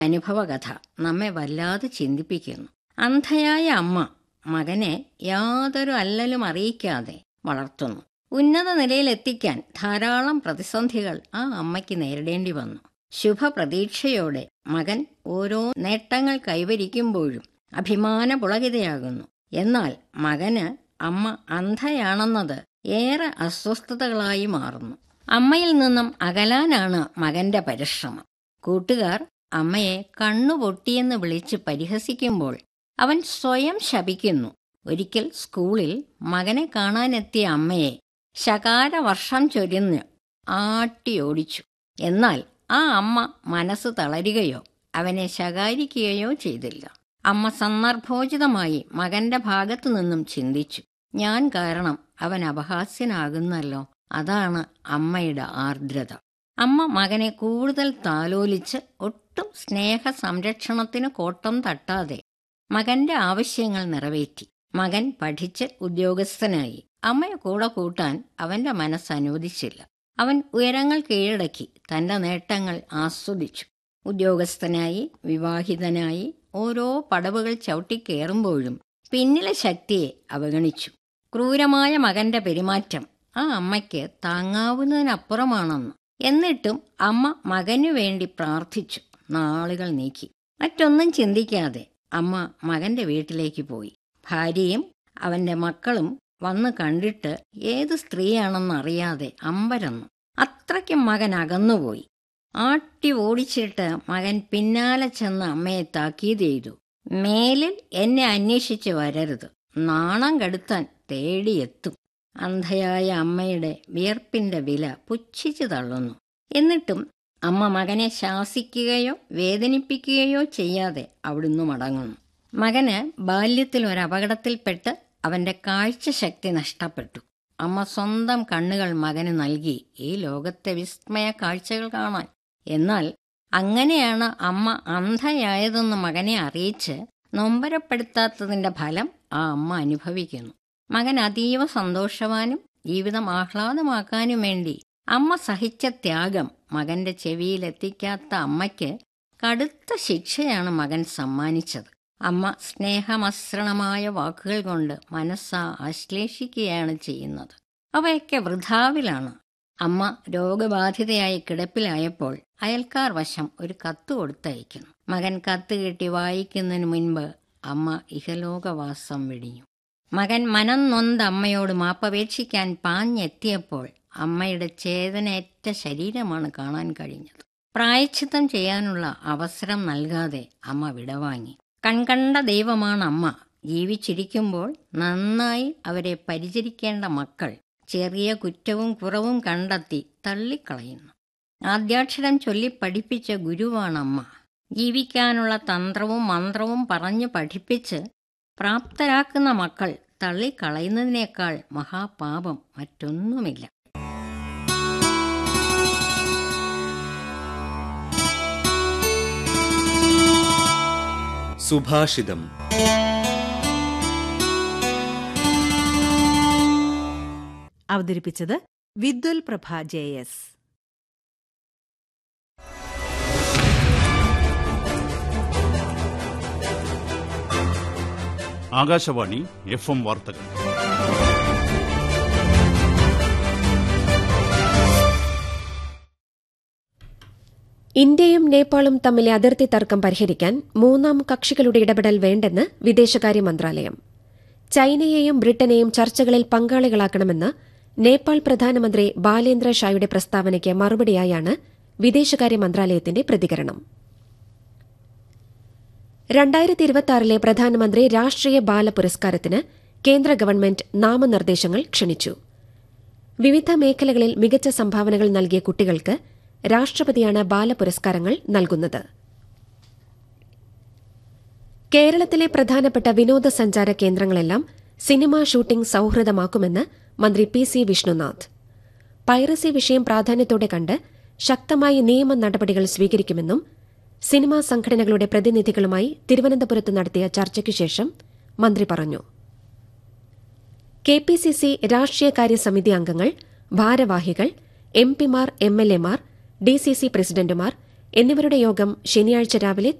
അനുഭവകഥ നമ്മെ വല്ലാതെ ചിന്തിപ്പിക്കുന്നു അന്ധയായ അമ്മ മകനെ യാതൊരു അല്ലലും അറിയിക്കാതെ വളർത്തുന്നു ഉന്നത നിലയിലെത്തിക്കാൻ ധാരാളം പ്രതിസന്ധികൾ ആ അമ്മയ്ക്ക് നേരിടേണ്ടി വന്നു ശുഭപ്രതീക്ഷയോടെ മകൻ ഓരോ നേട്ടങ്ങൾ കൈവരിക്കുമ്പോഴും അഭിമാന പുളകിതയാകുന്നു എന്നാൽ മകന് അമ്മ അന്ധയാണെന്നത് ഏറെ അസ്വസ്ഥതകളായി മാറുന്നു അമ്മയിൽ നിന്നും അകലാനാണ് മകന്റെ പരിശ്രമം കൂട്ടുകാർ അമ്മയെ കണ്ണുപൊട്ടിയെന്ന് വിളിച്ച് പരിഹസിക്കുമ്പോൾ അവൻ സ്വയം ശപിക്കുന്നു ഒരിക്കൽ സ്കൂളിൽ മകനെ കാണാനെത്തിയ അമ്മയെ ശകാരവർഷം ചൊരിഞ്ഞ് ആട്ടിയോടിച്ചു എന്നാൽ ആ അമ്മ മനസ്സ് തളരുകയോ അവനെ ശകാരിക്കുകയോ ചെയ്തില്ല അമ്മ സന്ദർഭോചിതമായി മകന്റെ ഭാഗത്തു നിന്നും ചിന്തിച്ചു ഞാൻ കാരണം അവൻ അപഹാസ്യനാകുന്നല്ലോ അതാണ് അമ്മയുടെ ആർദ്രത അമ്മ മകനെ കൂടുതൽ താലോലിച്ച് ഒട്ടും സ്നേഹ സംരക്ഷണത്തിന് കോട്ടം തട്ടാതെ മകന്റെ ആവശ്യങ്ങൾ നിറവേറ്റി മകൻ പഠിച്ച് ഉദ്യോഗസ്ഥനായി അമ്മയെ കൂടെ കൂട്ടാൻ അവന്റെ മനസ്സ് അനുവദിച്ചില്ല അവൻ ഉയരങ്ങൾ കീഴടക്കി തന്റെ നേട്ടങ്ങൾ ആസ്വദിച്ചു ഉദ്യോഗസ്ഥനായി വിവാഹിതനായി ഓരോ പടവുകൾ ചവിട്ടിക്കേറുമ്പോഴും പിന്നിലെ ശക്തിയെ അവഗണിച്ചു ക്രൂരമായ മകന്റെ പെരുമാറ്റം ആ അമ്മയ്ക്ക് താങ്ങാവുന്നതിനപ്പുറമാണെന്ന് എന്നിട്ടും അമ്മ മകനു വേണ്ടി പ്രാർത്ഥിച്ചു നാളുകൾ നീക്കി മറ്റൊന്നും ചിന്തിക്കാതെ അമ്മ മകന്റെ വീട്ടിലേക്ക് പോയി ഭാര്യയും അവന്റെ മക്കളും വന്ന് കണ്ടിട്ട് ഏത് സ്ത്രീയാണെന്നറിയാതെ അമ്പരന്നു അത്രയ്ക്കും മകൻ അകന്നുപോയി ആട്ടി ഓടിച്ചിട്ട് മകൻ പിന്നാലെ ചെന്ന് അമ്മയെ താക്കീത് ചെയ്തു മേലിൽ എന്നെ അന്വേഷിച്ച് വരരുത് നാണം കെടുത്താൻ തേടിയെത്തും അന്ധയായ അമ്മയുടെ വിയർപ്പിന്റെ വില പുച്ഛിച്ചു തള്ളുന്നു എന്നിട്ടും അമ്മ മകനെ ശാസിക്കുകയോ വേദനിപ്പിക്കുകയോ ചെയ്യാതെ അവിടുന്ന് മടങ്ങുന്നു മകന് ബാല്യത്തിൽ ഒരു അപകടത്തിൽപ്പെട്ട് അവന്റെ കാഴ്ചശക്തി നഷ്ടപ്പെട്ടു അമ്മ സ്വന്തം കണ്ണുകൾ മകന് നൽകി ഈ ലോകത്തെ വിസ്മയ കാഴ്ചകൾ കാണാൻ എന്നാൽ അങ്ങനെയാണ് അമ്മ അന്ധയായതെന്ന് മകനെ അറിയിച്ച് നൊമ്പരപ്പെടുത്താത്തതിന്റെ ഫലം ആ അമ്മ അനുഭവിക്കുന്നു മകൻ അതീവ സന്തോഷവാനും ജീവിതം ആഹ്ലാദമാക്കാനും വേണ്ടി അമ്മ സഹിച്ച ത്യാഗം മകന്റെ ചെവിയിലെത്തിക്കാത്ത അമ്മയ്ക്ക് കടുത്ത ശിക്ഷയാണ് മകൻ സമ്മാനിച്ചത് അമ്മ സ്നേഹമസൃണമായ വാക്കുകൾ കൊണ്ട് മനസ്സാ ആശ്ലേഷിക്കുകയാണ് ചെയ്യുന്നത് അവയൊക്കെ വൃഥാവിലാണ് അമ്മ രോഗബാധിതയായി കിടപ്പിലായപ്പോൾ അയൽക്കാർ വശം ഒരു കത്ത് കൊടുത്തയക്കുന്നു മകൻ കത്ത് കിട്ടി വായിക്കുന്നതിന് മുൻപ് അമ്മ ഇഹലോകവാസം വെടിഞ്ഞു മകൻ മനം നൊന്ത് അമ്മയോട് മാപ്പപേക്ഷിക്കാൻ പാഞ്ഞെത്തിയപ്പോൾ അമ്മയുടെ ചേതനയേറ്റ ശരീരമാണ് കാണാൻ കഴിഞ്ഞത് പ്രായച്ചിത്തം ചെയ്യാനുള്ള അവസരം നൽകാതെ അമ്മ വിടവാങ്ങി കൺകണ്ട ദൈവമാണ് അമ്മ ജീവിച്ചിരിക്കുമ്പോൾ നന്നായി അവരെ പരിചരിക്കേണ്ട മക്കൾ ചെറിയ കുറ്റവും കുറവും കണ്ടെത്തി തള്ളിക്കളയുന്നു ആദ്യാക്ഷരം ചൊല്ലി പഠിപ്പിച്ച ഗുരുവാണമ്മ ജീവിക്കാനുള്ള തന്ത്രവും മന്ത്രവും പറഞ്ഞു പഠിപ്പിച്ച് പ്രാപ്തരാക്കുന്ന മക്കൾ തള്ളിക്കളയുന്നതിനേക്കാൾ മഹാപാപം മറ്റൊന്നുമില്ല സുഭാഷിതം അവതരിപ്പിച്ചത് Vidwal Prabha J S Akashvani F M വാർത്തകൾ ഇന്ത്യയും നേപ്പാളും തമ്മിലെ അതിർത്തി തർക്കം പരിഹരിക്കാൻ മൂന്നാം കക്ഷികളുടെ ഇടപെടൽ വേണ്ടെന്ന് വിദേശകാര്യ മന്ത്രാലയം ചൈനയെയും ബ്രിട്ടനെയും ചർച്ചകളിൽ പങ്കാളികളാക്കണമെന്ന് നേപ്പാൾ പ്രധാനമന്ത്രി ബാലേന്ദ്ര ഷായുടെ പ്രസ്താവനയ്ക്ക് മറുപടിയായാണ് വിദേശകാര്യ മന്ത്രാലയത്തിന്റെ പ്രതികരണം രണ്ടായിരത്തി ഇരുപത്തിയാറിലെ പ്രധാനമന്ത്രി രാഷ്ട്രീയ ബാല പുരസ്കാരത്തിന് കേന്ദ്ര ഗവൺമെന്റ് നാമനിർദ്ദേശങ്ങൾ ക്ഷണിച്ചു വിവിധ മേഖലകളിൽ മികച്ച സംഭാവനകൾ നൽകിയ കുട്ടികൾക്ക് രാഷ്ട്രപതിയാണ് ബാലപുരസ്കാരങ്ങൾ നൽകുന്നത് കേരളത്തിലെ പ്രധാനപ്പെട്ട വിനോദസഞ്ചാര കേന്ദ്രങ്ങളെല്ലാം സിനിമാ ഷൂട്ടിംഗ് സൌഹൃദമാക്കുമെന്ന് മന്ത്രി പി സി വിഷ്ണുനാഥ് പൈറസി വിഷയം പ്രാധാന്യത്തോടെ കണ്ട് ശക്തമായ നിയമ നടപടികൾ സ്വീകരിക്കുമെന്നും സിനിമാ സംഘടനകളുടെ പ്രതിനിധികളുമായി തിരുവനന്തപുരത്ത് നടത്തിയ ചർച്ചയ്ക്കു ശേഷം മന്ത്രി പറഞ്ഞു കെ പി സി സി രാഷ്ട്രീയകാര്യ സമിതി അംഗങ്ങൾ ഭാരവാഹികൾ എം പിമാർ എം എൽ എമാർ ഡി സി സി പ്രസിഡന്റുമാർ എന്നിവരുടെ യോഗം ശനിയാഴ്ച രാവിലെ